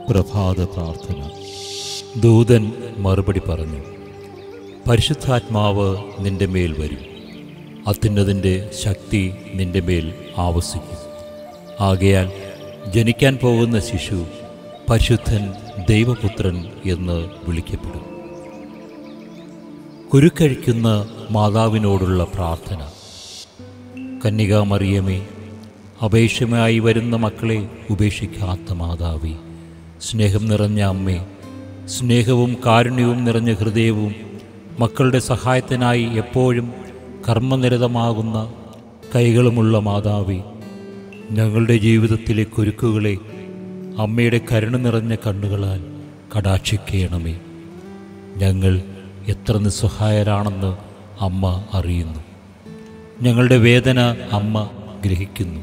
പ്രഭാത പ്രാർത്ഥന ദൂതൻ മറുപടി പറഞ്ഞു പരിശുദ്ധാത്മാവ് നിന്റെ മേൽ വരും അത്യുന്നതിൻ്റെ ശക്തി നിന്റെ മേൽ ആവസിക്കും ആകയാൽ ജനിക്കാൻ പോകുന്ന ശിശു പരിശുദ്ധൻ ദൈവപുത്രൻ എന്ന് വിളിക്കപ്പെടും കുരുക്കഴിക്കുന്ന മാതാവിനോടുള്ള പ്രാർത്ഥന കന്യകാമറിയമേ അപേക്ഷമായി വരുന്ന മക്കളെ ഉപേക്ഷിക്കാത്ത മാതാവേ സ്നേഹം നിറഞ്ഞ അമ്മേ സ്നേഹവും കാരുണ്യവും നിറഞ്ഞ ഹൃദയവും മക്കളുടെ സഹായത്തിനായി എപ്പോഴും കർമ്മനിരതമാകുന്ന കൈകളുമുള്ള മാതാവേ ഞങ്ങളുടെ ജീവിതത്തിലെ കുരുക്കുകളെ അമ്മയുടെ കരുണ നിറഞ്ഞ കണ്ണുകളാൽ കടാക്ഷിക്കണമേ ഞങ്ങൾ എത്ര നിസ്സഹായരാണെന്ന് അമ്മ അറിയുന്നു ഞങ്ങളുടെ വേദന അമ്മ ഗ്രഹിക്കുന്നു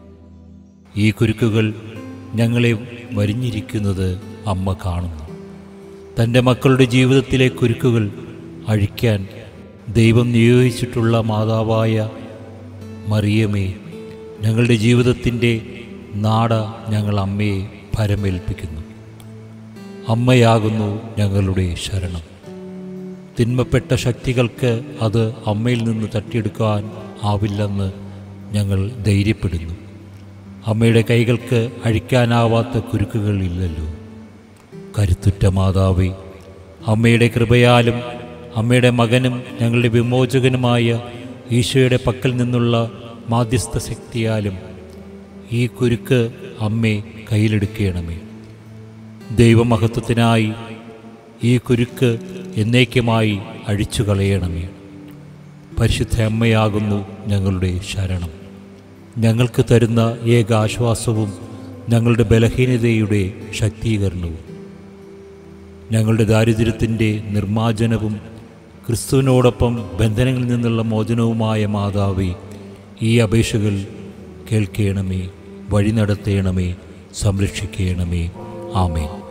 ഈ കുരുക്കുകൾ ഞങ്ങളെ വരിഞ്ഞിരിക്കുന്നത് അമ്മ കാണുന്നു തൻ്റെ മക്കളുടെ ജീവിതത്തിലെ കുരുക്കുകൾ അഴിക്കാൻ ദൈവം നിയോഗിച്ചിട്ടുള്ള മാതാവായ മറിയമേ ഞങ്ങളുടെ ജീവിതത്തിൻ്റെ നാട ഞങ്ങൾ അമ്മയെ ഭരമേൽപ്പിക്കുന്നു അമ്മയാകുന്നു ഞങ്ങളുടെ ശരണം തിന്മപ്പെട്ട ശക്തികൾക്ക് അത് അമ്മയിൽ നിന്ന് തട്ടിയെടുക്കാൻ ആവില്ലെന്ന് ഞങ്ങൾ ധൈര്യപ്പെടുന്നു അമ്മയുടെ കൈകൾക്ക് അഴിക്കാനാവാത്ത കുരുക്കുകൾ ഇല്ലല്ലോ കരുത്തുറ്റ മാതാവേ അമ്മയുടെ കൃപയാലും അമ്മയുടെ മകനും ഞങ്ങളുടെ വിമോചകനുമായ ഈശോയുടെ പക്കൽ നിന്നുള്ള മാധ്യസ്ഥ ശക്തിയാലും ഈ കുരുക്ക് അമ്മേ കയ്യിലെടുക്കണമേ ദൈവമഹത്വത്തിനായി ഈ കുരുക്ക് എന്നേക്കുമായി അഴിച്ചു കളയണമേ പരിശുദ്ധ അമ്മയാകുന്നു ഞങ്ങളുടെ ശരണം ഞങ്ങൾക്ക് തരുന്ന ഏക ആശ്വാസവും ഞങ്ങളുടെ ബലഹീനതയുടെ ശക്തീകരണവും ഞങ്ങളുടെ ദാരിദ്ര്യത്തിൻ്റെ നിർമ്മാർജ്ജനവും ക്രിസ്തുവിനോടൊപ്പം ബന്ധനങ്ങളിൽ നിന്നുള്ള മോചനവുമായ മാതാവേ ഈ അപേക്ഷകൾ കേൾക്കണമേ വഴി നടത്തേണമേ സംരക്ഷിക്കണമേ ആമേൻ